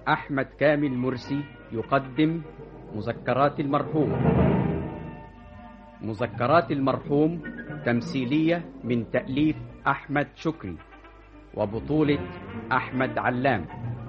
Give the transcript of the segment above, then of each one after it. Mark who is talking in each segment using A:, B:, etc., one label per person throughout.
A: أحمد كامل مرسي يقدم مذكرات المرحوم مذكرات المرحوم تمثيلية من تأليف أحمد شكري وبطولة أحمد علام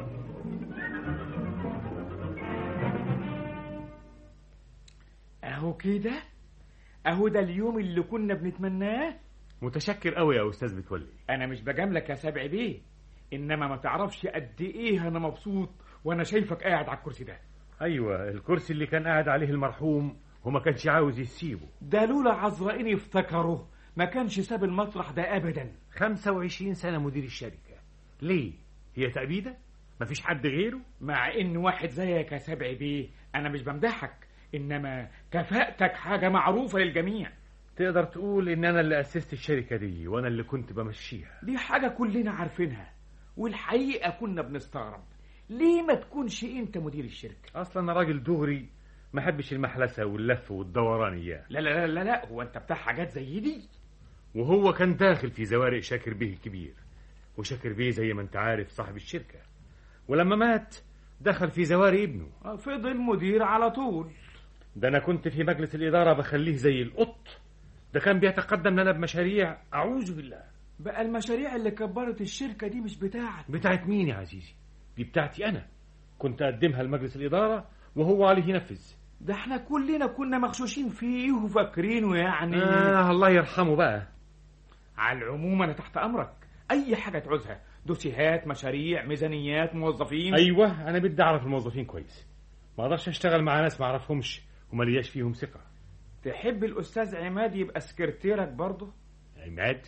B: اهو كده اهو ده اليوم اللي كنا بنتمناه
C: متشكر قوي يا استاذ متولي
B: انا مش بجاملك يا سبع بيه انما ما تعرفش قد ايه انا مبسوط وانا شايفك قاعد على الكرسي ده
C: ايوه الكرسي اللي كان قاعد عليه المرحوم وما كانش عاوز يسيبه
B: ده لولا عزرائيل يفتكره ما كانش ساب المطرح ده ابدا
C: 25 سنه مدير الشركه ليه هي تأبيده مفيش حد غيره
B: مع ان واحد زيك يا سبع بيه انا مش بمدحك انما كفاءتك حاجه معروفه للجميع
C: تقدر تقول ان انا اللي اسست الشركه دي وانا اللي كنت بمشيها
B: دي حاجه كلنا عارفينها والحقيقه كنا بنستغرب ليه ما تكونش انت مدير الشركه
C: اصلا انا راجل دغري ما احبش المحلسه واللف والدوران اياه
B: لا لا لا لا لا هو انت بتاع حاجات زي دي
C: وهو كان داخل في زوارق شاكر بيه الكبير وشاكر بيه زي ما انت عارف صاحب الشركه ولما مات دخل في زوارق ابنه
B: فضل مدير على طول
C: ده انا كنت في مجلس الاداره بخليه زي القط ده كان بيتقدم لنا بمشاريع اعوذ بالله
B: بقى المشاريع اللي كبرت الشركه دي مش بتاعك
C: بتاعت مين يا عزيزي دي بتاعتي انا كنت اقدمها لمجلس الاداره وهو عليه ينفذ
B: ده احنا كلنا كنا مغشوشين فيه وفاكرينه يعني
C: آه الله يرحمه بقى
B: على العموم انا تحت امرك اي حاجه تعوزها دوسيهات مشاريع ميزانيات موظفين
C: ايوه انا بدي اعرف الموظفين كويس ما اقدرش اشتغل مع ناس ما اعرفهمش وما لياش فيهم ثقه
B: تحب الاستاذ عماد يبقى سكرتيرك برضه
C: عماد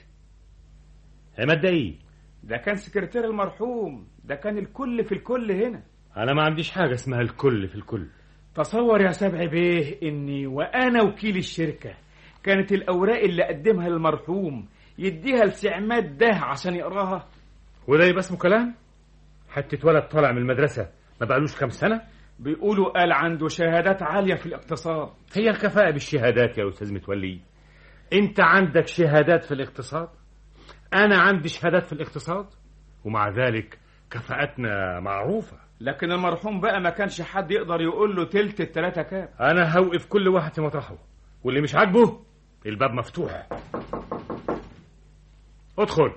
C: عماد ده ايه
B: ده كان سكرتير المرحوم ده كان الكل في الكل هنا
C: انا ما عنديش حاجه اسمها الكل في الكل
B: تصور يا سبع بيه اني وانا وكيل الشركه كانت الاوراق اللي قدمها للمرحوم يديها لسعماد ده عشان يقراها
C: وده يبقى اسمه كلام حتة ولد طالع من المدرسة ما بقالوش كام سنة
B: بيقولوا قال عنده شهادات عالية في الاقتصاد
C: هي الكفاءة بالشهادات يا أستاذ متولي أنت عندك شهادات في الاقتصاد أنا عندي شهادات في الاقتصاد ومع ذلك كفاءتنا معروفة
B: لكن المرحوم بقى ما كانش حد يقدر يقول له تلت التلاتة كام
C: أنا هوقف كل واحد في مطرحه واللي مش عاجبه الباب مفتوح ادخل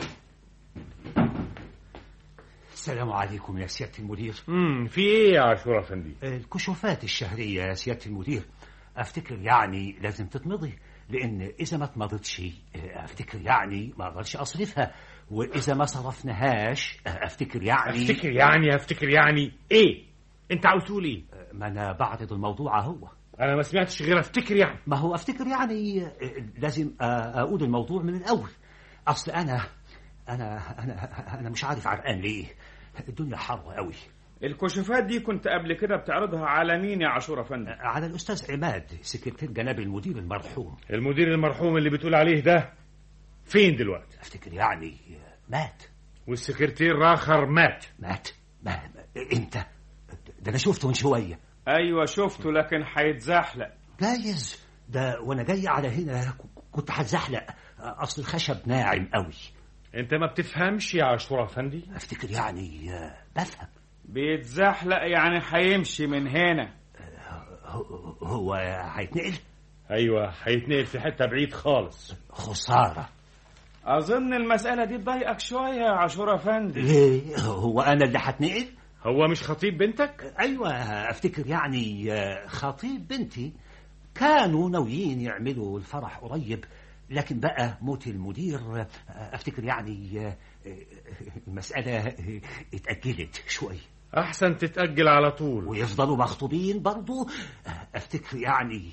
D: السلام عليكم يا سيادة المدير
C: امم في ايه يا عاشور افندي
D: الكشوفات الشهرية يا سيادة المدير افتكر يعني لازم تتمضي لان اذا ما اتمضتش افتكر يعني ما اقدرش اصرفها واذا ما صرفناهاش افتكر يعني
C: افتكر يعني افتكر يعني ايه انت عاوز تقول ايه
D: ما انا بعرض الموضوع هو
C: انا ما سمعتش غير افتكر يعني
D: ما هو افتكر يعني لازم اقول الموضوع من الاول اصل انا انا انا انا مش عارف عرقان ليه الدنيا حر قوي
B: الكشوفات دي كنت قبل كده بتعرضها على مين يا عاشور افندي
D: على الاستاذ عماد سكرتير جناب المدير المرحوم
C: المدير المرحوم اللي بتقول عليه ده فين دلوقتي
D: افتكر يعني مات
C: والسكرتير راخر مات
D: مات ما انت ده انا شفته من شويه
B: ايوه شفته لكن هيتزحلق
D: جايز ده وانا جاي على هنا كنت هتزحلق اصل الخشب ناعم قوي
C: انت ما بتفهمش يا عاشور افندي
D: افتكر يعني بفهم
B: بيتزحلق يعني هيمشي من هنا
D: هو هيتنقل
C: ايوه هيتنقل في حته بعيد خالص
D: خساره
B: اظن المساله دي تضايقك شويه يا عاشور افندي
D: ليه هو انا اللي هتنقل
C: هو مش خطيب بنتك
D: ايوه افتكر يعني خطيب بنتي كانوا ناويين يعملوا الفرح قريب لكن بقى موت المدير افتكر يعني المسألة اتأجلت شوي
C: أحسن تتأجل على طول
D: ويفضلوا مخطوبين برضو افتكر يعني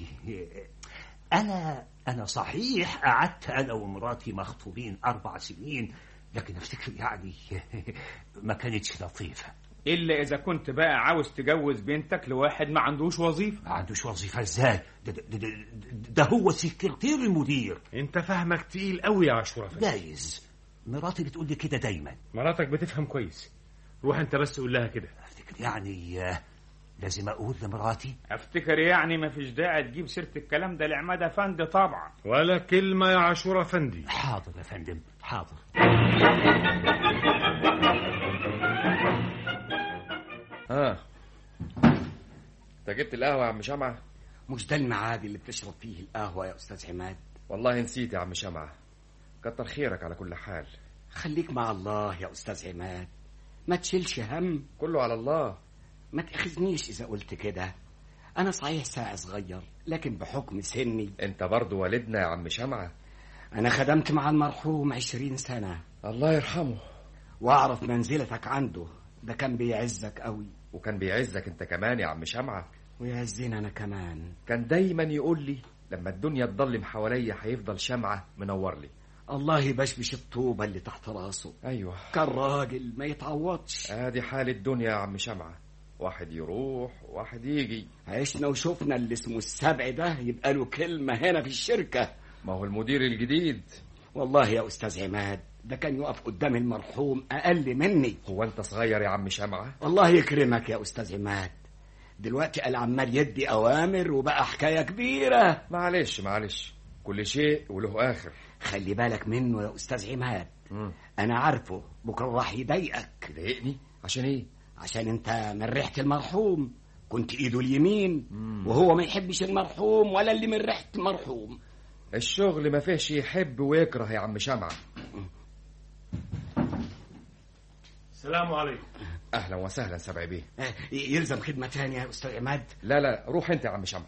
D: أنا أنا صحيح قعدت أنا ومراتي مخطوبين أربع سنين لكن افتكر يعني ما كانتش لطيفة
B: إلا إذا كنت بقى عاوز تجوز بنتك لواحد ما عندوش وظيفة
D: ما عندوش وظيفة إزاي ده, ده, ده, ده هو سكرتير المدير
C: أنت فاهمك تقيل قوي يا عاشور
D: جايز مراتي بتقول لي كده دايما
C: مراتك بتفهم كويس روح أنت بس قول لها كده
D: أفتكر يعني لازم أقول لمراتي
B: أفتكر يعني ما فيش داعي تجيب سيرة الكلام ده لعماد أفندي طبعا
C: ولا كلمة يا عاشور أفندي
D: حاضر يا فندم حاضر
E: جبت القهوة يا عم شمعة
F: مش ده الميعاد اللي بتشرب فيه القهوة يا أستاذ عماد
E: والله نسيت يا عم شمعة كتر خيرك على كل حال
F: خليك مع الله يا أستاذ عماد ما تشيلش هم
E: كله على الله
F: ما تأخذنيش إذا قلت كده أنا صحيح ساعة صغير لكن بحكم سني
E: انت برضو والدنا يا عم شمعة
F: أنا خدمت مع المرحوم عشرين سنة
E: الله يرحمه
F: وأعرف منزلتك عنده ده كان بيعزك قوي
E: وكان بيعزك انت كمان يا عم شمعة
F: ويعزني أنا كمان
E: كان دايما يقول لي لما الدنيا تضلم حواليا هيفضل شمعة منور لي
F: الله يبشبش الطوبة اللي تحت راسه
E: ايوه
F: كان راجل ما يتعوضش
E: ادي حال الدنيا يا عم شمعة واحد يروح واحد يجي
F: عشنا وشفنا اللي اسمه السبع ده يبقى له كلمة هنا في الشركة
E: ما هو المدير الجديد
F: والله يا أستاذ عماد ده كان يقف قدام المرحوم أقل مني
E: هو انت صغير يا عم شمعة
F: الله يكرمك يا أستاذ عماد دلوقتي قال عمال يدي أوامر وبقى حكاية كبيرة
E: معلش معلش كل شيء وله اخر
F: خلي بالك منه يا أستاذ عماد
E: مم.
F: أنا عارفه بكرة راح يضايقك
E: يضايقني عشان ايه
F: عشان أنت من ريحة المرحوم كنت إيده اليمين وهو ما يحبش المرحوم ولا اللي من ريحة المرحوم
E: الشغل ما فيهش يحب ويكره يا عم شمعة
C: السلام عليكم
E: اهلا وسهلا سبع بيه
F: آه، يلزم خدمة تانية يا أستاذ عماد
E: لا لا روح انت يا عم شمعة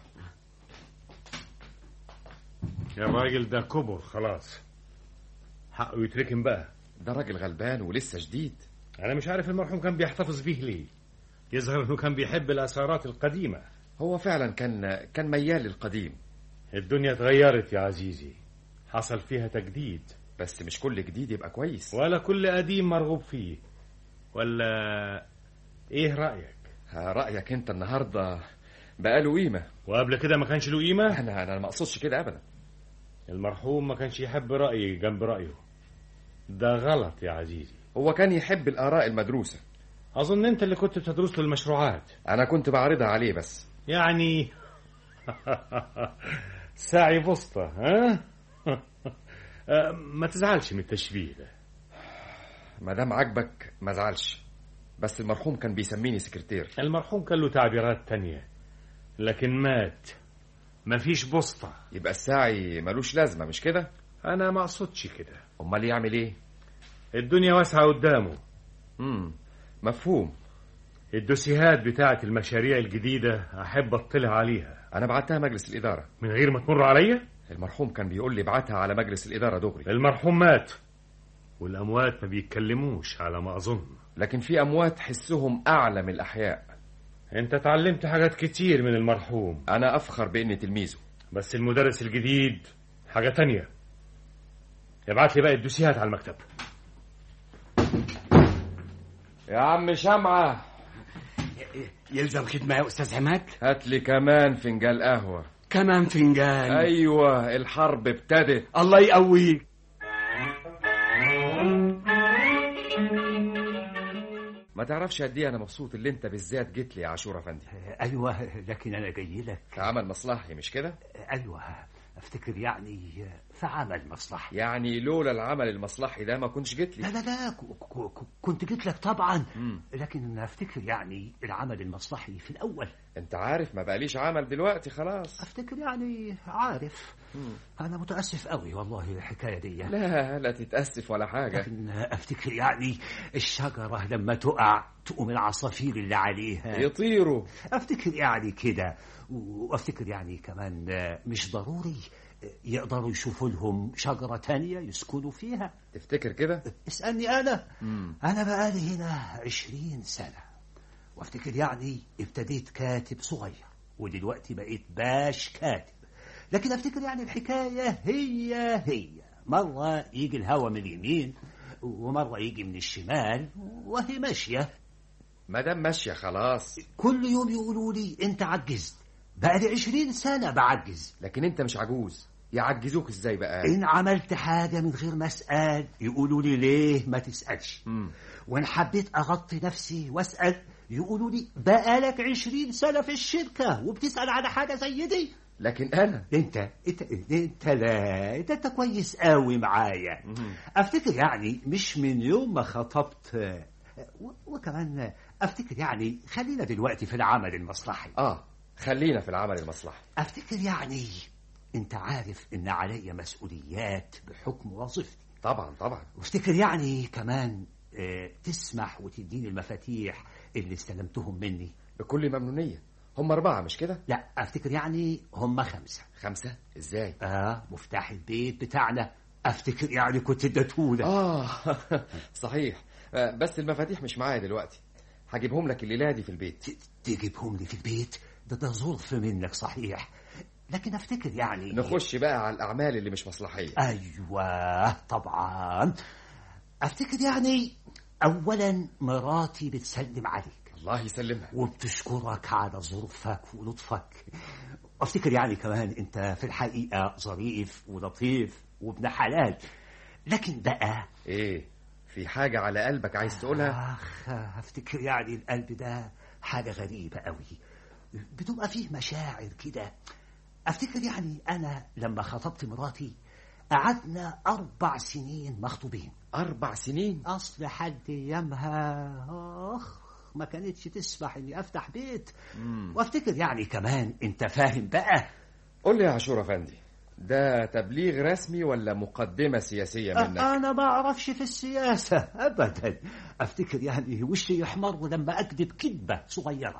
C: يا الراجل ده كبر خلاص حقه يتركن بقى
E: ده راجل غلبان ولسه جديد
C: انا مش عارف المرحوم كان بيحتفظ بيه ليه يظهر انه كان بيحب الاثارات القديمه
E: هو فعلا كان كان ميال للقديم
C: الدنيا اتغيرت يا عزيزي حصل فيها تجديد
E: بس مش كل جديد يبقى كويس
C: ولا كل قديم مرغوب فيه ولا ايه رايك
E: ها رأيك انت النهاردة بقى له قيمة
C: وقبل كده ما كانش له قيمه
E: انا انا ما اقصدش كده ابدا
C: المرحوم ما كانش يحب رايي جنب رايه ده غلط يا عزيزي
E: هو كان يحب الآراء المدروسة
C: اظن انت اللي كنت بتدرس له المشروعات
E: انا كنت بعرضها عليه بس
C: يعني ساعي بسطة ها آه، ما تزعلش من التشبيه ده
E: ما دام عاجبك ما زعلش بس المرحوم كان بيسميني سكرتير
C: المرحوم كان له تعبيرات تانية لكن مات مفيش بسطة
E: يبقى الساعي ملوش لازمة مش كده
C: أنا ما أقصدش كده
E: امال يعمل ايه
C: الدنيا واسعة قدامه
E: امم مفهوم
C: الدوسيهات بتاعة المشاريع الجديدة أحب أطلع عليها
E: انا بعتها مجلس الإدارة
C: من غير ما تمر عليا
E: المرحوم كان بيقول لي ابعتها على مجلس الإدارة دغري
C: المرحوم مات والأموات ما بيتكلموش على ما أظن
E: لكن في اموات حسهم اعلى من الاحياء
C: أنت اتعلمت حاجات كتير من المرحوم
E: انا افخر باني تلميذه
C: بس المدرس الجديد حاجة تانية ابعت لي باقي الدوسيهات على المكتب
E: يا عم شمعة
F: يلزم خدمة يا أستاذ عماد
E: هات لي كمان فنجان قهوة
F: كمان فنجان
E: ايوه الحرب ابتدت
F: الله يقويك
E: ما تعرفش قد ايه انا مبسوط اللي انت بالذات جيت لي يا عاشور افندي
D: ايوه لكن انا جاي لك
E: في عمل مصلحي مش كده
D: ايوه افتكر يعني في عمل مصلحي
E: يعني لولا العمل المصلحي ده ما كنتش جيت
D: لا
E: لي
D: لا لا ك- ك- ك- كنت جيت لك طبعا
E: مم.
D: لكن افتكر يعني العمل المصلحي في الاول
E: انت عارف ما بقاليش عمل دلوقتي خلاص
D: افتكر يعني عارف انا متاسف قوي والله الحكايه دي
E: لا لا تتاسف ولا حاجه
D: لكن افتكر يعني الشجره لما تقع تقوم العصافير اللي عليها
E: يطيروا
D: افتكر يعني كده وافتكر يعني كمان مش ضروري يقدروا يشوفوا لهم شجرة تانية يسكنوا فيها
E: تفتكر كده
D: اسألني أنا
E: مم.
D: أنا بقالي هنا عشرين سنة وافتكر يعني ابتديت كاتب صغير ودلوقتي بقيت باش كاتب لكن افتكر يعني الحكاية هي هي مرة يجي الهوا من اليمين ومرة يجي من الشمال وهي ماشية
E: ما دام ماشيه خلاص
D: كل يوم يقولوا لي انت عجزت بقالي عشرين سنة بعجز
E: لكن انت مش عجوز يعجزوك ازاي بقى
D: إن عملت حاجة من غير ما أسأل يقولوا لي ليه ما تسألش
E: مم.
D: وإن حبيت أغطي نفسي وأسأل يقولوا لي بقالك عشرين سنة في الشركة وبتسأل على حاجة زي دي
E: لكن انا
D: انت انت انت لا انت, انت كويس قوي معايا افتكر يعني مش من يوم ما خطبت و- وكمان افتكر يعني خلينا دلوقتي في العمل المصلحي
E: اه خلينا في العمل المصلحي
D: افتكر يعني انت عارف ان علي مسؤوليات بحكم وظيفتي
E: طبعا طبعا
D: وافتكر يعني كمان آه، تسمح وتديني المفاتيح اللي استلمتهم مني
E: بكل ممنونية هم أربعة مش كده؟
D: لا افتكر يعني هم خمسة
E: خمسة إزاي؟
D: اه مفتاح البيت بتاعنا افتكر يعني كنت اديتهولك
E: آه صحيح آه، بس المفاتيح مش معايا دلوقتي هجيبهم لك الليلة دي في البيت
D: ت- تجيبهم لي في البيت ده ده ظرف منك صحيح لكن افتكر يعني
E: نخش بقى على الأعمال اللي مش مصلحية
D: ايوه طبعا افتكر يعني اولا مراتي بتسلم عليك
E: الله يسلمها
D: وبتشكرك على ظروفك ولطفك افتكر يعني كمان انت في الحقيقه ظريف ولطيف وابن حلال لكن بقى
E: إيه في حاجة على قلبك عايز تقولها؟
D: اخ افتكر يعني القلب ده حاجه غريبه قوي بتبقى فيه مشاعر كده افتكر يعني انا لما خطبت مراتي قعدنا اربع سنين مخطوبين
E: أربع سنين
D: اصل حد ايامها اخ ما كانتش تسمح اني افتح بيت وافتكر يعني كمان انت فاهم بقى
E: قول لي يا عاشور أفندي ده تبليغ رسمي ولا مقدمة سياسية منك؟
D: انا ما اعرفش في السياسه ابدا افتكر يعني وشي يحمر لما اكذب كذبه صغيره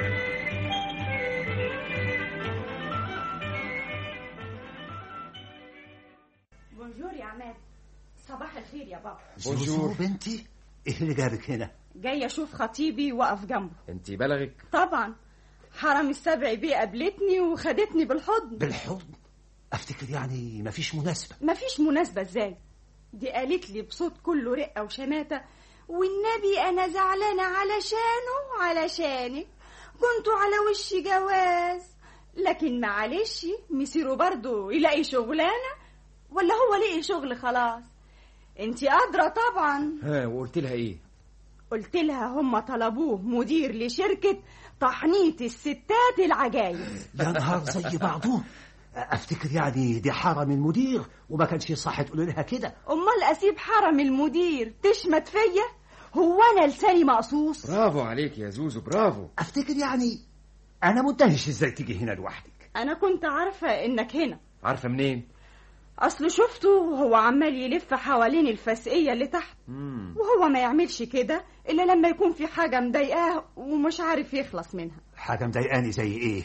G: بونجور يا عماد صباح الخير يا بابا
E: بونجور.
D: زوزو بنتي ايه اللي جابك هنا
G: جاي اشوف خطيبي واقف جنبه
E: انت بلغك
G: طبعا حرم السبع بيه قابلتني وخدتني بالحضن
D: بالحضن افتكر يعني مفيش مناسبه
G: مفيش مناسبة ازاي دي قالت لي بصوت كله رقة وشماتة والنبي انا زعلانة علشانه علشانك كنتوا على وش جواز لكن معلش مسيره برضو يلاقي شغلانة ولا هو لقي شغل خلاص انتي قادرة طبعا
E: ها وقلت لها إيه؟
G: قلت لها هم طلبوه مدير لشركة تحنيط الستات العجايز
D: يا نهار زي بعضهم افتكر يعني دي حرم المدير وما كانش صح تقول لها كده
G: امال اسيب حرم المدير تشمت فيا هو انا لساني مقصوص
E: برافو عليك يا زوزو برافو
D: افتكر يعني انا مندهش ازاي تيجي هنا لوحدك
G: انا كنت عارفة انك هنا
E: عارفة منين؟
G: اصل شفته وهو عمال يلف حوالين الفسقية اللي تحت وهو ما يعملش كده الا لما يكون في حاجة مضايقاه ومش عارف يخلص منها
D: حاجه مضايقاني زي ايه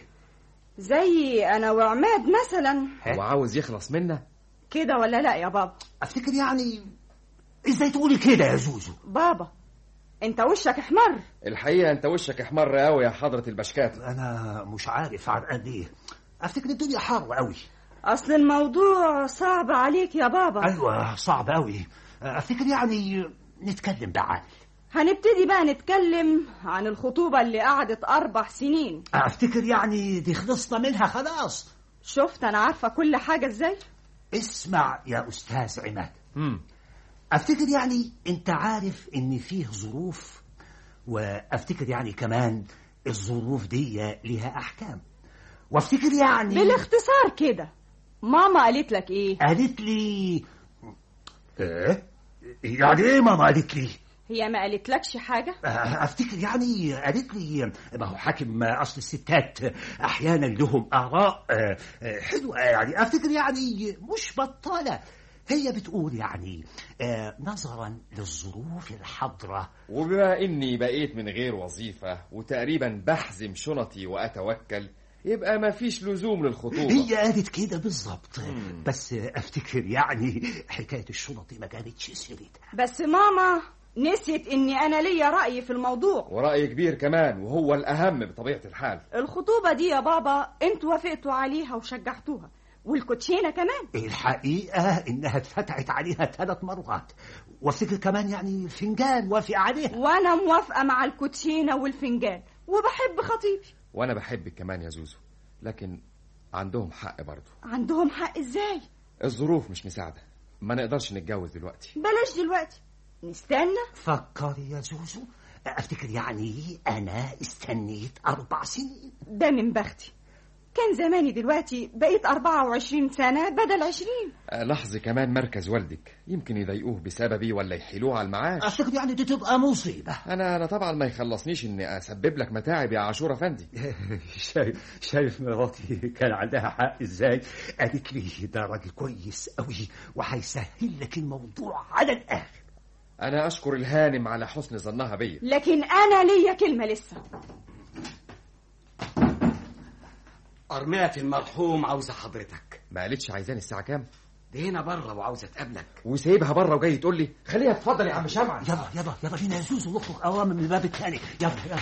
G: زي انا وعماد مثلا
E: هو عاوز يخلص منا؟
G: كده ولا لا يا بابا
D: افتكر يعني ازاي تقولي كده يا زوزو
G: بابا انت وشك احمر
E: الحقيقة أنت وشك أحمر قوي يا حضرة البشكات
D: انا مش عارف عن قد ايه افتكر الدنيا حر قوي
G: اصل الموضوع صعب عليك يا بابا
D: ايوه صعب قوي افتكر يعني نتكلم بعقل
G: هنبتدي بقى نتكلم عن الخطوبة اللي قعدت أربع سنين
D: افتكر يعني دي خلصنا منها خلاص
G: شفت أنا عارفة كل حاجة إزاي
D: اسمع يا استاذ عماد
E: مم.
D: افتكر يعني انت عارف ان فيه ظروف وافتكر يعني كمان الظروف دي ليها احكام وافتكر يعني
G: بالاختصار كده ماما قالت لك إيه
D: قالت لي ايه يعني ايه ماما قالت لي
G: هي ما قالتلكش حاجة
D: افتكر يعني قالت لي ما هو حاكم اصل الستات احيانا لهم اراء آه، آه، حلوه يعني افتكر يعني مش بطاله هي بتقول يعني آه، نظرا للظروف الحاضره
E: وبما إني بقيت من غير وظيفة وتقريبا بحزم شنطي وأتوكل يبقى ما فيش لزوم للخطوبة
D: هي قالت كده بالظبط بس افتكر يعني حكايه الشنط ما كانتش سيرتها
G: بس ماما نسيت إني أنا ليا رأي في الموضوع
E: ورأي كبير كمان وهو الأهم بطبيعة الحال
G: الخطوبة دي يا بابا انتوا وافقتوا عليها وشجعتوها والكوتشينة كمان
D: الحقيقه انها اتفتحت عليها ثلاث مرات وافتكر كمان يعني فنجان وافق عليها
G: وأنا موافقة مع الكوتشينة والفنجان وبحب خطيبي
E: وأنا بحبك كمان يا زوزو لكن عندهم حق برضه
G: عندهم حق إزاي
E: الظروف مش مساعدة ما نقدرش نتجوز دلوقتي
G: بلاش دلوقتي نستنى
D: فكر يا زوزو افتكر يعني انا استنيت اربع سنين
G: ده من بختي كان زماني دلوقتي بقيت 24 سنة بدل 20
E: آه، لاحظي كمان مركز والدك يمكن يضايقوه بسببي ولا يحيلوه على المعاش
D: افتكر يعني دي تبقى مصيبة
E: انا انا طبعا ما يخلصنيش اني اسبب لك متاعب يا عاشور افندي
D: شايف شايف مراتي كان عندها حق ازاي قالت لي ده راجل كويس قوي وهيسهل لك الموضوع على الاخر
E: انا اشكر الهانم على حسن ظنها بيا
G: لكن أنا ليا كلمة لسه
F: أرملة المرحوم عاوزة حضرتك
E: ما قالتش عايزاني الساعه كام
F: دي هنا بره وعاوزة تقابلك
E: وسايبها بره وجاي تقول لي خليها تفضل يا عم شمعة
D: يلا يلا يلا فينا يا زوزو نخرج اوام من الباب الثاني يلا يلا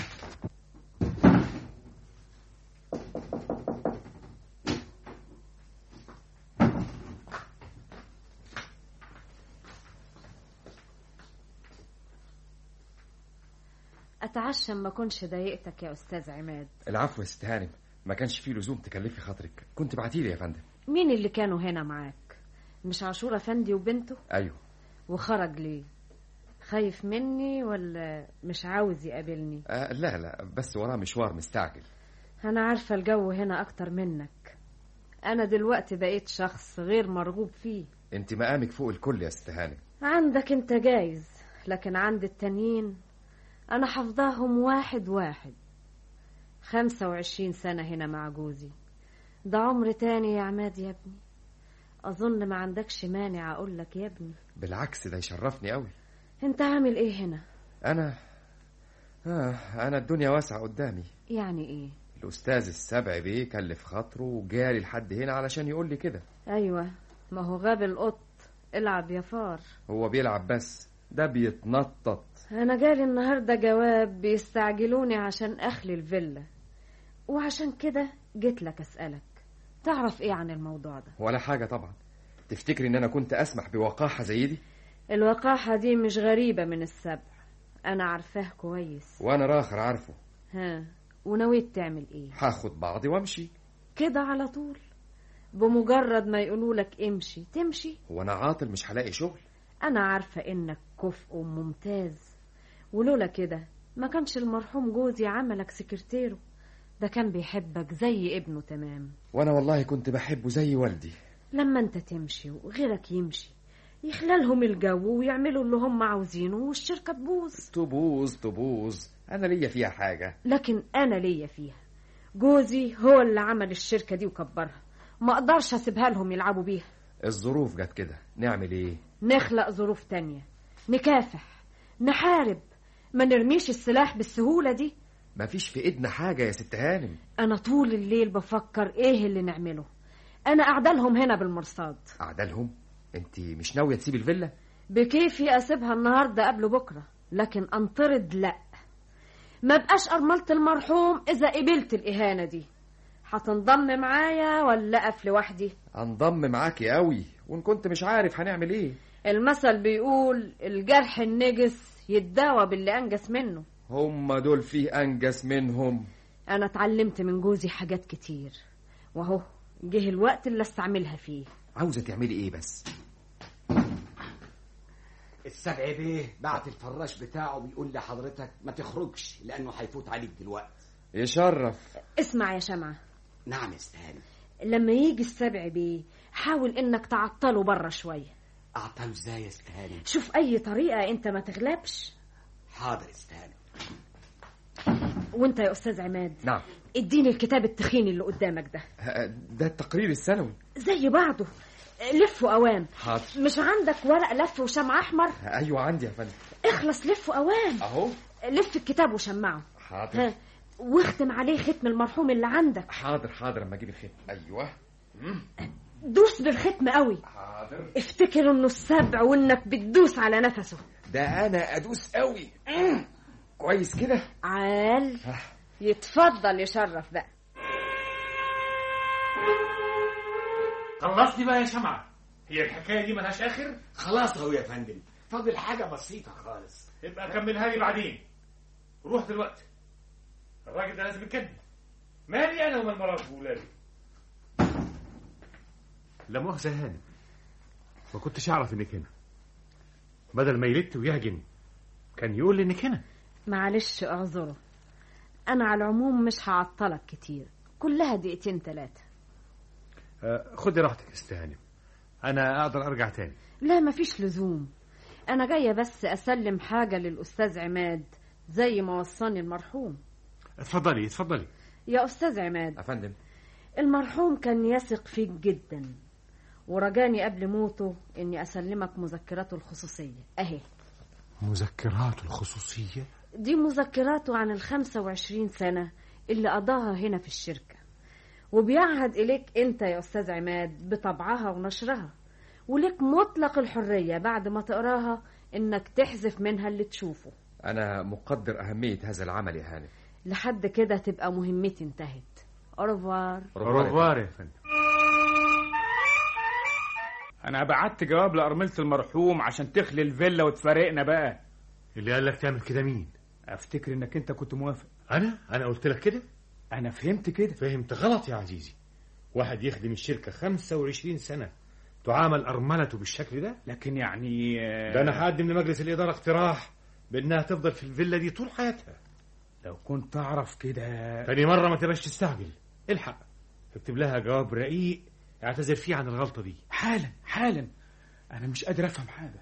H: اتعشى ما كنش ضايقتك يا استاذ عماد
E: العفو يا ست هانم ما كانش فيه لزوم تكلفي خاطرك كنت بعتيلي يا فندم
H: مين اللي كانوا هنا معاك مش عاشور افندي وبنته
E: ايوه
H: وخرج ليه خايف مني ولا مش عاوز يقابلني
E: آه لا لا بس وراه مشوار مستعجل
H: انا عارفه الجو هنا اكتر منك انا دلوقتي بقيت شخص غير مرغوب فيه
E: انت مقامك فوق الكل يا ست هانم
H: عندك انت جايز لكن عند التانيين انا حافظاهم واحد واحد خمسة وعشرين سنة هنا مع جوزي ده عمر تاني يا عماد يا ابني اظن ما عندكش مانع اقول لك يا ابني
E: بالعكس ده يشرفني قوي
H: انت عامل ايه هنا
E: انا آه انا الدنيا واسعه قدامي
H: يعني ايه
E: الاستاذ السبع بيه كلف خاطره وجالي لحد هنا علشان يقول لي كده
H: ايوه ما هو غاب القط العب يا فار
E: هو بيلعب بس ده بيتنطط
H: انا جالي النهارده جواب بيستعجلوني عشان اخلي الفيلا وعشان كده جيت لك اسالك تعرف ايه عن الموضوع ده
E: ولا حاجه طبعا تفتكري ان انا كنت اسمح بوقاحه زي دي
H: الوقاحة دي مش غريبة من السبع أنا عارفاه كويس
E: وانا راخر عارفه
H: ها ونويت تعمل إيه
E: هاخد بعضي وامشي
H: كده على طول بمجرد ما يقولولك امشي تمشي
E: هو انا عاطل مش هلاقي شغل
H: أنا عارفة إنك كفء وممتاز ولولا كده ما كانش المرحوم جوزي عملك سكرتيره ده كان بيحبك زي ابنه تمام
E: وانا والله كنت بحبه زي والدي
H: لما انت تمشي وغيرك يمشي يخلالهم الجو ويعملوا اللي هم عاوزينه والشركة تبوظ
E: تبوظ تبوظ انا ليا فيها حاجه
H: لكن أنا ليا فيها جوزي هو اللي عمل الشركة دي وكبرها ما أقدرش أسيبها لهم يلعبوا بيها
E: الظروف جت كده نعمل ايه
H: نخلق ظروف تانية نكافح نحارب ما نرميش السلاح بالسهولة دي
E: مفيش في ايدنا حاجه يا ست هانم
H: أنا طول الليل بفكر إيه اللي نعمله أنا قاعدة لهم هنا بالمرصاد
E: اعدالهم انت مش ناويه تسيب الفيلا
H: بكيفي أسيبها النهاردة قبل بكرة لكن أنطرد لأ ما بقاش أرملة المرحوم إذا قبلت الإهانة دي هتنضم معايا ولا أقف لوحدي
E: انضم معاكي قوي وان كنت مش عارف هنعمل ايه
H: المثل بيقول الجرح النجس يتداوى باللي أنجس منه
E: هم دول فيه انجس منهم
H: أنا اتعلمت من جوزي حاجات كتير وأهو جه الوقت اللي استعملها فيه
E: عاوزه تعملي ايه بس
F: السبع بيه بعت الفراش بتاعه بيقول لحضرتك ما تخرجش لأنه هيفوت عليك دلوقتي
E: يشرف
H: اسمع يا شمعة
F: نعم يا استهاني
H: لما يجي السبع بيه حاول انك تعطله بره شوية
F: أعطاه ازاي يا استهاني
H: شوف اي طريقة انت ما تغلبش
F: حاضر استهاني
H: وانت يا استاذ عماد
E: نعم
H: اديني الكتاب التخين اللي قدامك ده
E: ه- ده التقرير السنوي
H: زي بعضه لف اوام
E: حاضر
H: مش عندك ورق لف وشمع احمر
E: ايوه عندي يا فندم
H: اخلص لف اوام
E: اهو
H: لف الكتاب وشمعه
E: حاضر
H: ها واختم عليه ختم المرحوم اللي عندك
E: حاضر حاضر اما اجيب الختم ايوه
H: دوس بالختم قوي
E: حاضر
H: افتكر انه السبع وانك بتدوس على نفسه
E: ده انا ادوس قوي كويس كده
H: عال يتفضل يشرف بقى
C: خلصني بقى يا شمعة هي الحكاية دي ملهاش آخر
F: خلاص اهو يا فندم فاضل حاجة بسيطة خالص
C: يبقى كملها لي بعدين روح دلوقتي الراجل ده لازم يتكلم مالي أنا ومال مرات وولادي لا مؤاخذة يا هانم ما كنتش أعرف إنك هنا بدل ما يلت ويهجن كان يقول لي إنك هنا
H: معلش اعذره انا على العموم مش هعطلك كتير كلها دقيقتين ثلاثة
C: آه، خدي راحتك استهانم انا اقدر ارجع تاني
H: لا مفيش لزوم أنا جاية بس أسلم حاجة للأستاذ عماد زي ما وصاني المرحوم
C: اتفضلي اتفضلي
H: يا أستاذ عماد
E: افندم
H: المرحوم كان يثق فيك جدا ورجاني قبل موته إني أسلمك مذكراته الخصوصية أهي
C: مذكرات الخصوصية
H: دي مذكراته عن الخمسة وعشرين سنة اللي قضاها هنا في الشركة وبيعهد إليك أنت يا أستاذ عماد بطبعها ونشرها ولك مطلق الحرية بعد ما تقراها إنك تحذف منها اللي تشوفه
E: انا مقدر اهميه هذا العمل يا هانم
H: لحد كده تبقى مهمتي انتهت أوروفوار
C: روفوار يا فندم
B: انا بعت جواب لأرملة المرحوم عشان تخلي الفيلا وتفارقنا بقى
C: اللي قال لك تعمل كده مين
B: افتكر انك انت كنت موافق
C: انا انا قلت لك كده
B: انا فهمت كده
C: فهمت غلط يا عزيزي واحد يخدم الشركة 25 سنة تعامل أرملته بالشكل ده
B: لكن يعني آه،
C: ده أنا هقدم لمجلس الإدارة اقتراح بأنها تفضل في الفيلا دي طول حياتها
B: لو كنت اعرف كده
C: تاني مرة ما تبقاش تستعجل الحق اكتب لها جواب رقيق اعتذر فيه عن الغلطة دي
B: حالا حالا انا مش قادر افهم حاجه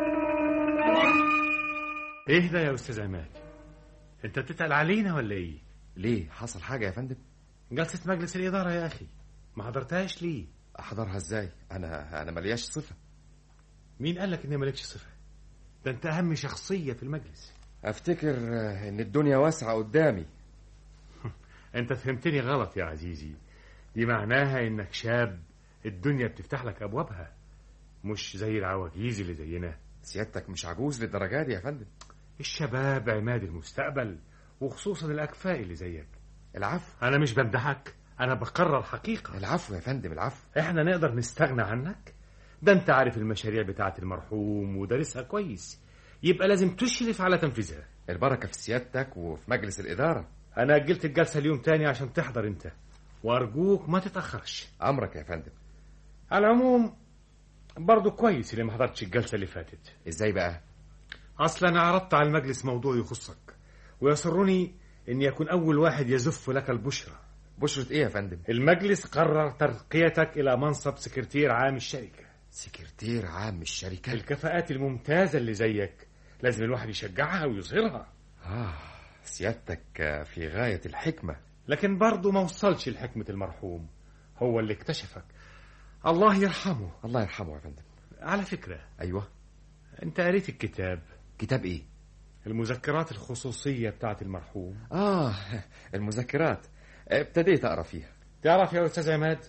C: ايه ده يا أستاذ عماد انت بتتقل علينا ولا ايه
E: ليه حصل حاجه يا فندم
C: جلسة مجلس الإدارة يا أخي ما حضرتهاش ليه
E: احضرها ازاي انا انا ملياش صفه
C: مين قال لك إن مالكش صفة ده انت أهم شخصية في المجلس
E: افتكر آه، ان الدنيا واسعه قدامي
C: انت فهمتني غلط يا عزيزي دي معناها انك شاب الدنيا بتفتح لك ابوابها مش زي العواجيز اللي زينا
E: سيادتك مش عجوز للدرجه دي يا فندم
C: الشباب عماد المستقبل وخصوصا الاكفاء اللي زيك
E: العفو
C: انا مش بمدحك انا بقرر حقيقة
E: العفو يا فندم العفو
C: احنا نقدر نستغنى عنك ده انت عارف المشاريع بتاعة المرحوم ودارسها كويس يبقى لازم تشرف على تنفيذها
E: البركه في سيادتك وفي مجلس الاداره
C: انا اجلت الجلسة اليوم تاني عشان تحضر انت وارجوك ما تتأخرش
E: امرك يا فندم
C: على العموم برضو كويس اللي ما حضرتش الجلسة اللي فاتت
E: ازاي بقى
C: اصلا انا عرضت على المجلس موضوع يخصك ويسرني اني اكون اول واحد يزف لك البشرى
E: بشرة ايه يا فندم
C: المجلس قرر ترقيتك الى منصب سكرتير عام الشركة
E: سكرتير عام الشركه
C: الكفاءات الممتازة اللي زيك لازم الواحد يشجعها ويظهرها
E: اه سيادتك آه، في غايه الحكمه
C: لكن برضه ما وصلش لحكمة المرحوم هو اللي اكتشفك الله يرحمه
E: الله يرحمه يا فندم
C: على فكرة
E: ايوه
C: انت قريت الكتاب
E: كتاب ايه
C: المذكرات الخصوصية بتاعت المرحوم
E: اه المذكرات ابتديت اقرا فيها
C: تعرف يا أستاذ عماد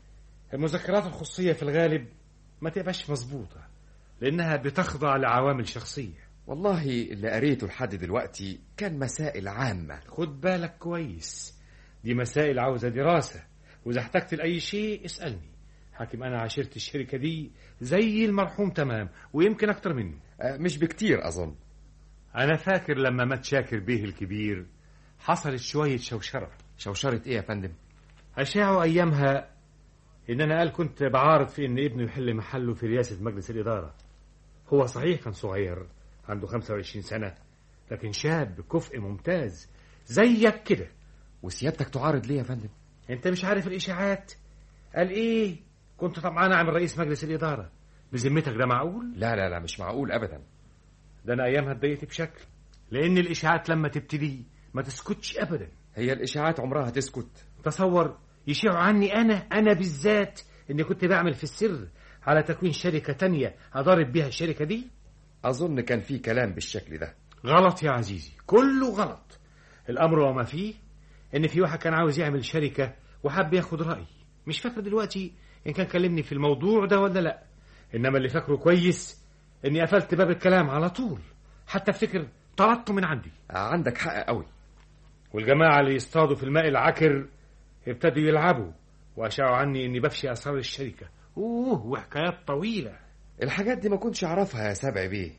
C: المذكرات الخصوصية في الغالب ما تبقاش مظبوطة لأنها بتخضع لعوامل شخصية
E: والله اللي قريته لحد دلوقتي كان مسائل عامه
C: خد بالك كويس دي مسائل عاوزة دراسة وإذا احتجت لأي شيء اسألني حاكم أنا عشرت الشركة دي زي المرحوم تمام ويمكن أكتر منه
E: آه، مش بكتير اظن
C: أنا فاكر لما مات شاكر بيه الكبير حصلت شوية شوشرة
E: شوشره ايه يا فندم
C: أشاعوا أيامها إن أنا قال كنت بعارض في إن ابنه يحل محله في رئاسة مجلس الإدارة هو صحيح كان صغير عنده 25 سنة لكن شاب كفء ممتاز زيك كده
E: وسيادتك تعارض ليه يا فندم
C: أنت مش عارف الإشاعات قال إيه كنت طمعان أعمل رئيس مجلس الإدارة بذمتك ده معقول
E: لا لا لا مش معقول ابدا
C: ده أنا أيامها اتضايقت بشكل لأن الإشاعات لما تبتدي ما تسكتش أبدا
E: هي الاشاعات عمرها تسكت
C: تصور يشيعوا عني أنا أنا بالذات إني كنت بعمل في السر على تكوين شركة تانية أضارب بيها الشركة دي
E: اظن كان في كلام بالشكل ده
C: غلط يا عزيزي كله غلط الأمر وما فيه إن في واحد كان عاوز يعمل شركة وحب ياخد رأيي مش فاكر دلوقتي إن كان كلمني في الموضوع ده ولا لأ إنما اللي فاكره كويس إني قفلت باب الكلام على طول حتى أفتكر طردته من عندي
E: آه، عندك حق قوي
C: والجماعة اللي يصطادوا في الماء العكر ابتدوا يلعبوا وأشاعوا عني إني بفشي أسرار الشركة أوه وحكايات طويلة
E: الحاجات دي ما كنتش اعرفها يا سبع بيه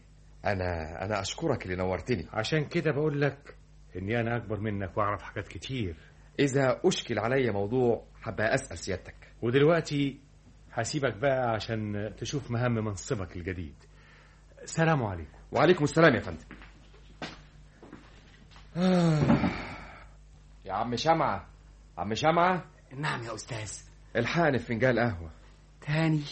E: انا انا اشكرك اللي نورتني
C: عشان كده بقول لك إني أنا أكبر منك وأعرف حاجات كتير
E: اذا اشكل علي موضوع حابة اسال سيادتك
C: ودلوقتي هسيبك بقى عشان تشوف مهام منصبك الجديد سلام عليكم
E: وعليكم السلام يا فندم آه. يا عم شمعة عم شمعة
F: نعم يا أستاذ
E: الحقني في فنجان قهوة
F: تاني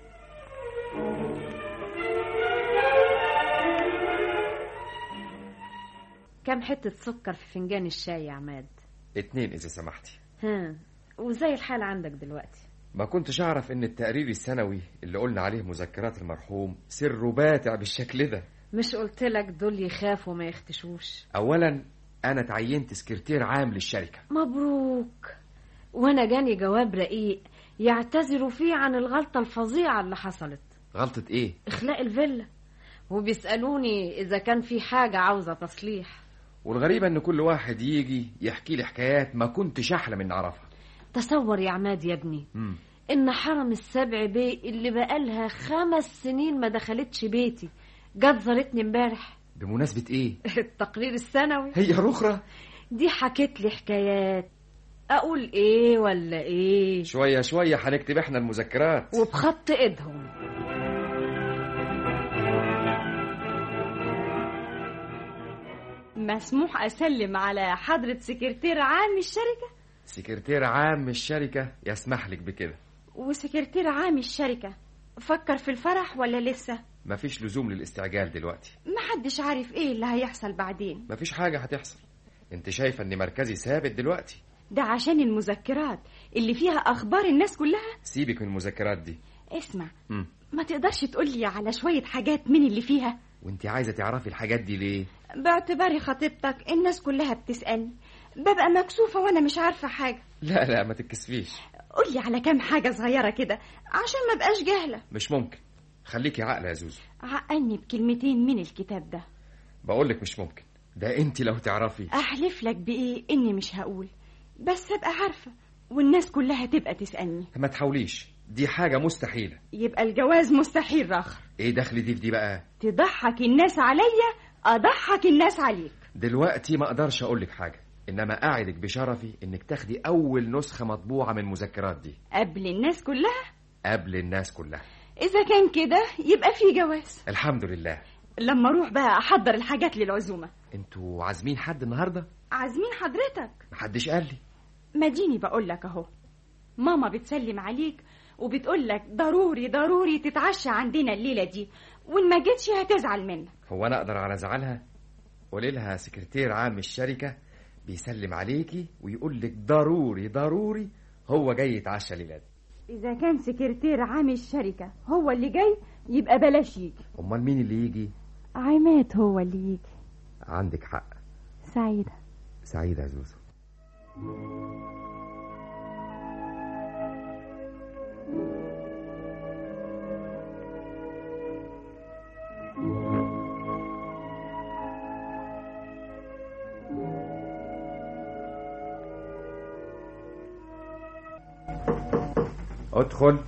H: كم حتة سكر في فنجان الشاي يا عماد
E: اتنين إذا سمحتي
H: ها وزي الحال عندك دلوقتي
E: ما كنتش أعرف إن التقرير السنوي اللي قلنا عليه مذكرات المرحوم سره باتع بالشكل ده
H: مش قلت لك دول يخافوا ما يختشوش
E: أولا أنا تعينت سكرتير عام للشركة
H: مبروك وانا جاني جواب رقيق يعتذروا فيه عن الغلطة الفظيعة اللي حصلت
E: غلطة إيه؟
H: اخلاء الفيلا وبيسألوني اذا كان في حاجة عاوزة تصليح
E: والغريبة إن كل واحد يجي يحكي لي حكايات ما كنتش أحلم إن أعرفها
H: تصور يا عماد يا ابني
E: مم.
H: ان حرم السبع بيه اللي بقالها خمس سنين ما دخلتش بيتي جت زارتني امبارح
E: بمناسبة إيه؟
H: التقرير السنوي
E: هي رخرة
H: دي حكت لي حكايات اقول ايه ولا ايه
E: شوية شوية هنكتب إحنا المذكرات
H: وبخط ايدهم
G: مسموح اسلم على حضرة سكرتير عام الشركة
E: سكرتير عام الشركة يسمح لك بكده
G: وسكرتير عام الشركة فكر في الفرح ولا لسه
E: مفيش لزوم للاستعجال دلوقتي
G: محدش عارف ايه اللي هيحصل بعدين
E: مفيش حاجة هتحصل انت شايفة ان مركزي ثابت دلوقتي
G: ده عشان المذكرات اللي فيها اخبار الناس كلها
E: سيبك من المذكرات دي
G: اسمع
E: مم.
G: ما تقدرش تقولي على شوية حاجات من اللي فيها
E: وانت عايزة تعرفي الحاجات دي ليه
G: باعتباري خطيبتك الناس كلها بتسألني ببقى مكسوفة وانا مش عارفة حاجة
E: لا لا ما تتكسفيش
G: قولي على كام حاجة صغيرة كده عشان ما بقاش جاهلة
E: مش ممكن خليكي عاقلة يا زوزو
G: عقلني بكلمتين من الكتاب ده
E: بقولك مش ممكن ده انت لو تعرفي
G: احلف لك بايه اني مش هقول بس ابقى عارفة والناس كلها تبقى تسألني
E: ما تحاوليش دي حاجة مستحيلة
G: يبقى الجواز مستحيل رخر
E: ايه دخل دي في دي بقى
G: تضحك الناس عليا اضحك الناس عليك
E: دلوقتي ما اقدرش اقولك حاجة انما اعدك بشرفي انك تاخدي اول نسخة مطبوعة من المذكرات دي
G: قبل الناس كلها
E: قبل الناس كلها
G: اذا كان كده يبقى في جواز
E: الحمد لله
G: لما اروح بقى احضر الحاجات للعزومة
E: انتوا عازمين حد النهاردة
G: عازمين حضرتك
E: محدش قال لي
G: ما ديني بقول لك اهو ماما بتسلم عليك وبتقول لك ضروري ضروري تتعشى عندنا الليله دي وان ما جيتش هتزعل منك
E: هو انا اقدر على زعلها قولي لها سكرتير عام الشركة بيسلم عليكي ويقول لك ضروري ضروري هو جاي يتعشى ليلاد
G: اذا كان سكرتير عام الشركه هو اللي جاي يبقى بلاش يجي
E: امال مين اللي يجي
G: عماد هو اللي يجي
E: عندك حق
G: سعيده
E: سعيدة يا زوزو ادخل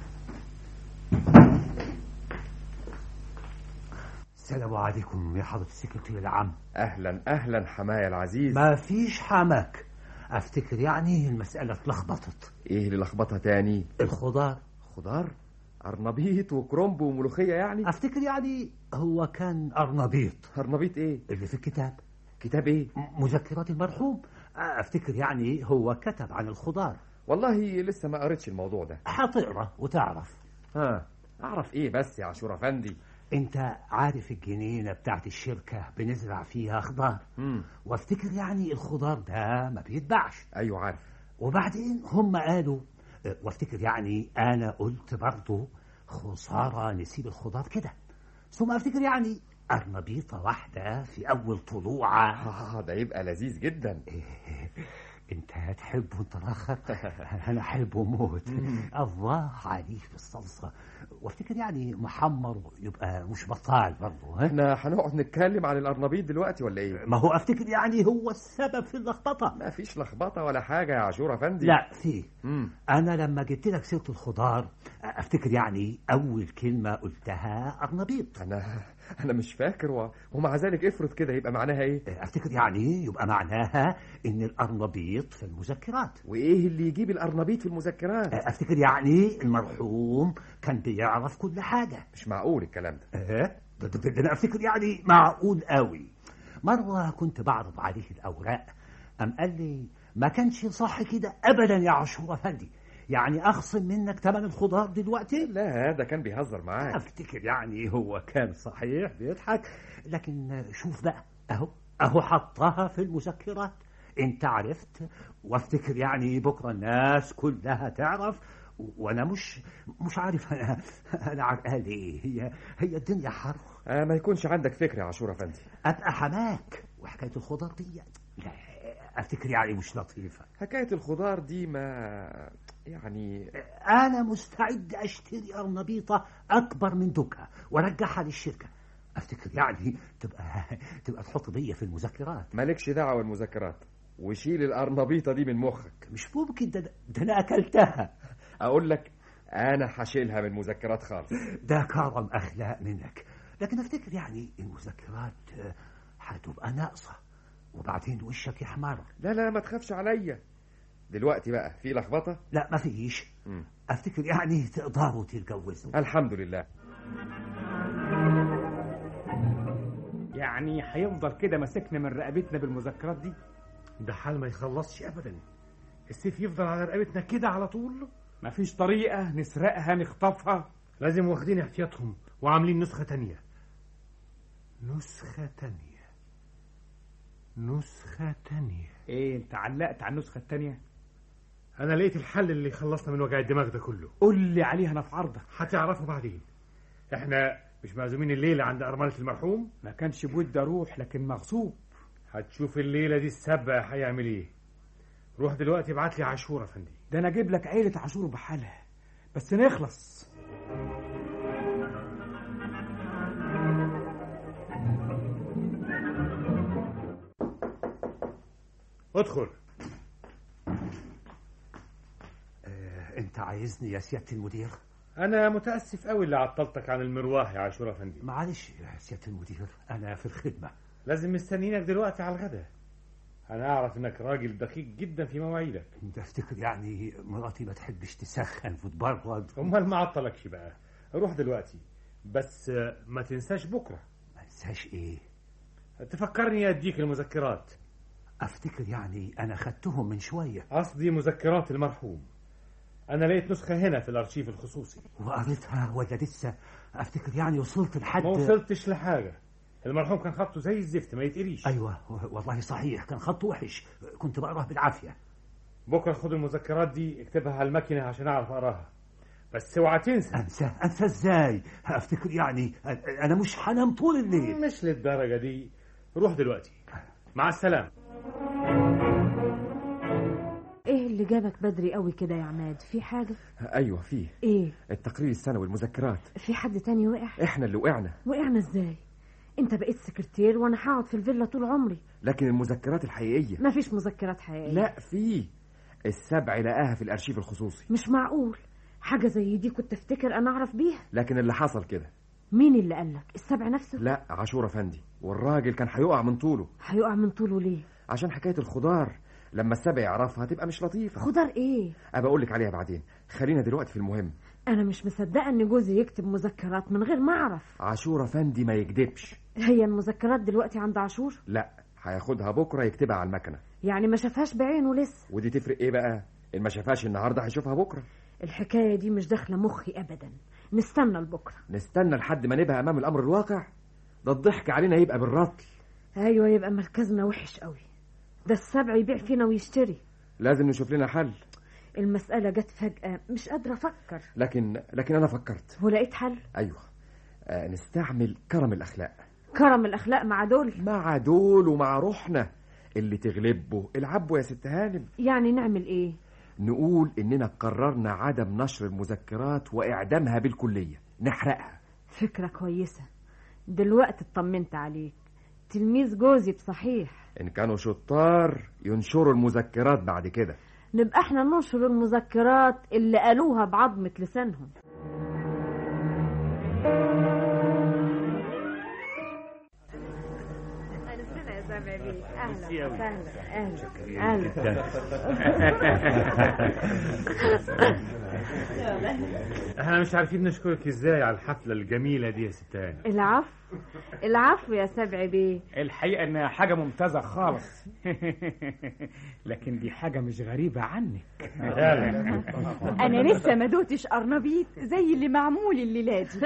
D: السلام عليكم يا حضرة السكرتير العام
E: اهلا اهلا حماية العزيز
D: ما فيش حمك افتكر يعني المسألة اتلخبطت
E: ايه اللي لخبطها تاني
D: الخضار
E: خضار ارنبيط وكرنب وملوخية يعني
D: افتكر يعني هو كان ارنبيط
E: ارنبيط ايه
D: اللي في الكتاب
E: كتاب ايه
D: م- مذكرات المرحوم افتكر يعني هو كتب عن الخضار
E: والله لسه ما قريتش الموضوع ده
D: هتقرا وتعرف
E: ها اعرف ايه بس يا عاشور افندي
D: انت عارف الجنينة بتاعت الشركة بنزرع فيها خضار
E: امم
D: وافتكر يعني الخضار ده ما بيتباعش
E: ايوه عارف
D: وبعدين هم قالوا اه، وافتكر يعني انا قلت برضه خسارة نسيب الخضار كده ثم افتكر يعني أرنبيطة واحدة في أول طلوعة
E: اه ده يبقى لذيذ جدا
D: انت هتحبه انت الاخر انا احبه موت الله عليه بالصلصه وافتكر يعني محمر يبقى مش بطال برضه ها
E: احنا هنقعد نتكلم عن الارنبيط دلوقتي ولا ايه
D: ما هو افتكر يعني هو السبب في اللخبطه
E: ما فيش لخبطه ولا حاجه يا عاشور افندي
D: لا في
E: امم
D: انا لما جبت لك سيره الخضار افتكر يعني اول كلمه قلتها ارنبيط
E: انا انا مش فاكر و... ومع ذلك افرض كده يبقى معناها ايه
D: افتكر يعني يبقى معناها ان الارنبيط في المذكرات
E: وايه اللي يجيب الارنبيط في المذكرات
D: افتكر يعني المرحوم كان بيعرف كل حاجه
E: مش معقول الكلام ده
D: ايه ده, ده, ده انا افتكر يعني معقول قوي مره كنت بعرض عليه الاوراق قام قال لي ما كانش صح كده ابدا يا عاشور افندي يعني اخصم منك ثمن الخضار دلوقتي
E: لا ده كان بيهزر معاك
D: افتكر يعني هو كان صحيح بيضحك لكن شوف بقى اهو اهو حطها في المذكرات انت عرفت وافتكر يعني بكره الناس كلها تعرف وانا مش مش عارف انا انا عرقان ايه هي هي الدنيا حر
E: آه ما يكونش عندك فكره يا عاشور افندي
D: ابقى حماك وحكايه الخضار دي لا افتكر يعني مش لطيفه
E: حكايه الخضار دي ما يعني
D: انا مستعد اشتري ارنبيطه اكبر من دوكها وارجعها للشركه افتكر يعني تبقى تبقى تحط بيا في المذكرات
E: مالكش دعوه بالمذكرات وشيل القرنبيطه دي من مخك
D: مش ممكن ده, ده انا اكلتها
E: اقول لك انا هشيلها من المذكرات خالص
D: ده كرم اخلاق منك لكن افتكر يعني المذكرات آه، هتبقى ناقصه وبعدين وشك يحمر
E: لا لا ما تخافش عليا دلوقتي بقى في لخبطه
D: لا ما فيش
E: مم.
D: افتكر يعني تقدروا تتجوزوا
E: الحمد لله
B: يعني هيفضل كده ماسكنا من رقبتنا بالمذكرات دي
C: ده حال ما يخلصش ابدا السيف يفضل على رقبتنا كده على طول
B: مفيش طريقة نسرقها نخطفها
C: لازم واخدين احتياطهم وعاملين نسخة تانية نسخة تانية نسخة تانية
B: ايه انت علقت على النسخة التانية
C: أنا لقيت الحل اللي خلصنا من وجع الدماغ ده كله
B: قول لي عليها انا في عرضك
C: هتعرفوا بعدين احنا مش معزومين الليلة عند أرملة المرحوم
B: ما كانش بودي اروح لكن مغصوب
C: هتشوف الليلة دي السبع هيعمل ايه روح دلوقتي ابعت لي عاشور يا فندي
B: ده انا اجيب لك عيلة عاشور بحالها بس نخلص
C: ادخل
D: آه، انت عايزني يا سياده المدير
C: أنا متأسف أوي اللي عطلتك عن المرواح يا عاشور يا فندي
D: معلش يا سياده المدير انا في الخدمه
C: لازم مستنيينك دلوقتي على الغدا أنا أعرف إنك راجل دقيق جدا في مواعيدك
D: انت افتكر يعني مراتي ما تحبش تسخن وتبرد
C: أمال ما عطلكش بقى روح دلوقتي بس آه، ما تنساش بكرة
D: ما انساش ايه
C: تفكرني أديك المذكرات
D: افتكر يعني انا خدتهم من شويه
C: قصدي مذكرات المرحوم أنا لقيت نسخة هنا في الأرشيف الخصوصي
D: وقريتها ولا لسه افتكر يعني وصلت لحد
C: ما وصلتش لحاجة المرحوم كان خطه زي الزفت ما يتقريش
D: ايوه والله صحيح كان خط وحش كنت بقراه بالعافيه
C: بكرة خد المذكرات دي اكتبها على الماكينة عشان أعرف أقراها بس اوعى تنسى
D: انسى انسى ازاي افتكر يعني انا مش هنام طول الليل
C: مش للدرجة دي روح دلوقتي مع السلامة
H: ايه اللي جابك بدري قوي كده يا عماد في حاجة
E: ايوه في
H: ايه
E: التقرير السنوي المذكرات
H: في حد تاني وقع
E: احنا اللي وقعنا
H: وقعنا ازاي انت بقيت سكرتير وانا هقعد في الفيلا طول عمري
E: لكن المذكرات الحقيقيه
H: مفيش مذكرات حقيقية
E: لا في السبع لقاها في الارشيف الخصوصي
H: مش معقول حاجة زي دي كنت افتكر انا اعرف بيها
E: لكن اللي حصل كده
H: مين اللي قالك السبع نفسه
E: لا عاشور افندي والراجل كان هيقع من طوله
H: هيقع من طوله ليه
E: عشان حكايه الخضار لما السبع يعرفها هتبقى مش لطيفه
H: خضار ايه
E: ابقى اقول لك عليها بعدين خلينا دلوقتي في المهم
H: انا مش مصدقة ان جوزي يكتب مذكرات من غير ما اعرف
E: عاشور افندي ما يكدبش
H: هي المذكرات دلوقتي عند عاشور
E: لا هياخدها بكره يكتبها على المكنه
H: يعني ما شافهاش بعينه لسه
E: ودي تفرق ايه بقى ان ما شافهاش النهارده هيشوفها بكره
H: الحكاية دي مش داخلة مخي ابدا نستنى لبكرة
E: نستنى لحد ما نبقى امام الامر الواقع ده الضحك علينا يبقى بالرطل
H: ايوه يبقى مركزنا وحش قوي ده السبع يبيع فينا ويشتري
E: لازم نشوف لنا حل
H: المسألة جت فجأة مش قادرة أفكر
E: لكن لكن انا فكرت
H: ولقيت حل
E: ايوه آه نستعمل كرم الاخلاق
H: كرم الأخلاق مع دول
E: مع دول ومع روحنا اللي تغلبه العبوا يا ست هانم
H: يعني نعمل إيه
E: نقول اننا قررنا عدم نشر المذكرات واعدامها بالكليه نحرقها
H: فكرة كويسة دلوقتي اطمنت عليك تلميذ جوزي بصحيح
E: ان كانوا شطار ينشروا المذكرات بعد كده
H: نبقى احنا ننشر المذكرات اللي قالوها بعظمة لسانهم اهلا اهلا اهلا
C: احنا مش عارفين نشكرك ازاي على الحفلة الجميلة دي يا ست هانم
H: العفو العفو يا سبع بيه
B: الحقيقة إنها حاجة ممتازة خالص لكن دي حاجة مش غريبة عنك
G: انا لسه ما دوتش قرنبيط زي اللي معمول الليله دي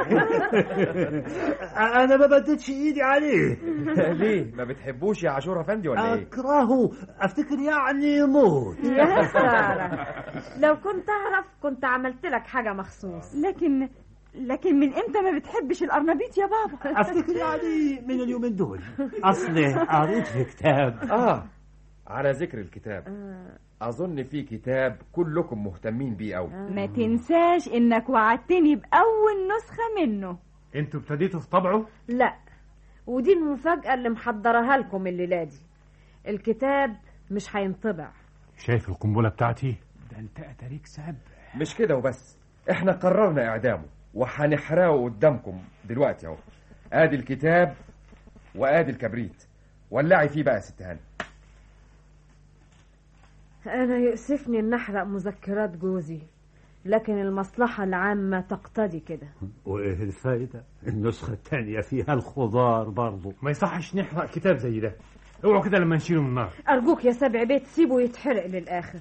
D: انا ما بدتش ايدي عليه
E: ليه ما بتحبوش يا عاشور افندي ولا ايه
D: اكرهه افتكر يعني موت
H: يا سارة لو كنت أعرف كنت عملت لك حاجة مخصوص
G: لكن لكن من امتى ما بتحبش القرنبيط يا بابا
D: افتكر يعني من اليومين دول اصلي قريت في كتاب
E: اه على ذكر الكتاب اظن في كتاب كلكم مهتمين بيه قوي
G: ما تنساش انك وعدتني باول نسخه منه
C: انتوا ابتديتوا في طبعه
H: لا ودي المفاجأة اللي محضرها لكم الليلة دي الكتاب مش هينطبع
C: شايف القنبله بتاعتي
B: ده انت اتاريك سب
E: مش كده وبس احنا قررنا اعدامه وهنحرقه قدامكم دلوقتي اهو ادي الكتاب وادي الكبريت ولعي فيه بقى يا ست هاني
H: أنا يؤسفني إن أحرق مذكرات جوزي لكن المصلحة العامة تقتضي كده
D: وايه الفايدة النسخة الثانية فيها الخضار برضو
C: ما يصحش نحرق كتاب زي ده اوعوا كده لما نشيله من النار
H: أرجوك يا سبع بيت سيبه يتحرق للآخر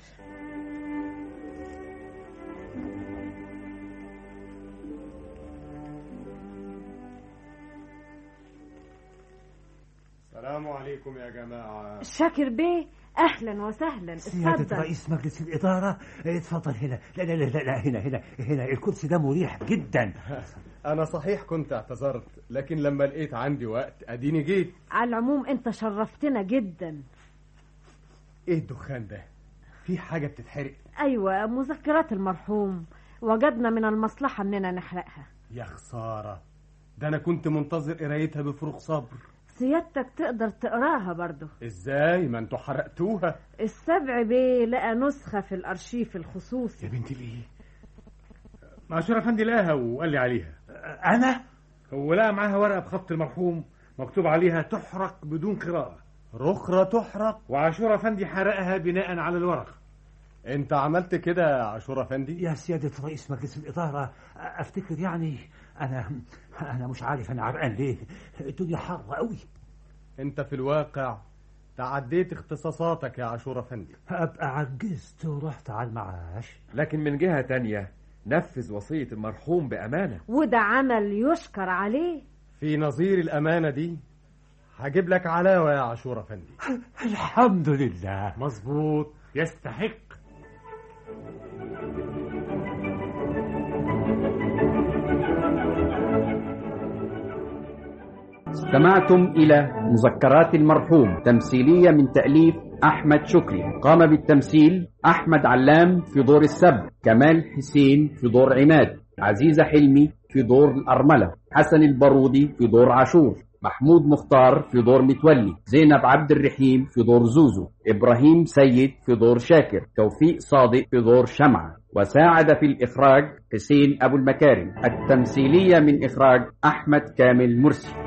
C: السلام عليكم يا جماعه
H: شاكر بيه أهلا وسهلا
D: سيادة
H: اتفضل
D: رئيس مجلس الإدارة اتفضل هنا لا لا لا لا, لا هنا هنا هنا الكرسي ده مريح جدا
I: أنا صحيح كنت اعتذرت لكن لما لقيت عندي وقت أديني جيت
H: على العموم أنت شرفتنا جدا
I: إيه الدخان ده؟ في حاجة بتتحرق
H: أيوة مذكرات المرحوم وجدنا من المصلحة إننا نحرقها
I: يا خسارة ده أنا كنت منتظر قرايتها بفروغ صبر
H: سيادتك تقدر تقراها برضه
I: إزاي ما أنتوا حرقتوها
H: السبع بيه لقى نسخة في الأرشيف الخصوصي
C: يا بنت الايه معشور افندي لقاها وقال لي عليها
D: أنا
C: هو لقى معاها ورقه بخط المرحوم مكتوب عليها تحرق بدون قراءه
I: رخرة تحرق
C: وعاشور افندي حرقها بناء على الورق
I: أنت عملت كده يا عاشور أفندي؟
D: يا سيادة رئيس مجلس الإدارة أفتكر يعني أنا أنا مش عارف أنا عرقان ليه الدنيا حر قوي
I: أنت في الواقع تعديت اختصاصاتك يا عاشور أفندي
D: أبقى عجزت ورحت على المعاش
E: لكن من جهة تانية نفذ وصية المرحوم بأمانة
H: وده عمل يشكر عليه
I: في نظير الأمانة دي هجيب لك علاوة يا عاشور أفندي
D: الحمد لله
C: مظبوط يستحق
A: استمعتم إلى مذكرات المرحوم تمثيلية من تأليف أحمد شكري قام بالتمثيل أحمد علام في دور السب كمال حسين في دور عماد عزيزة حلمي في دور الأرملة حسن البارودي في دور عاشور محمود مختار في دور متولي زينب عبد الرحيم في دور زوزو إبراهيم سيد في دور شاكر توفيق صادق في دور شمعة وساعد في الإخراج حسين أبو المكارم التمثيلية من إخراج أحمد كامل مرسي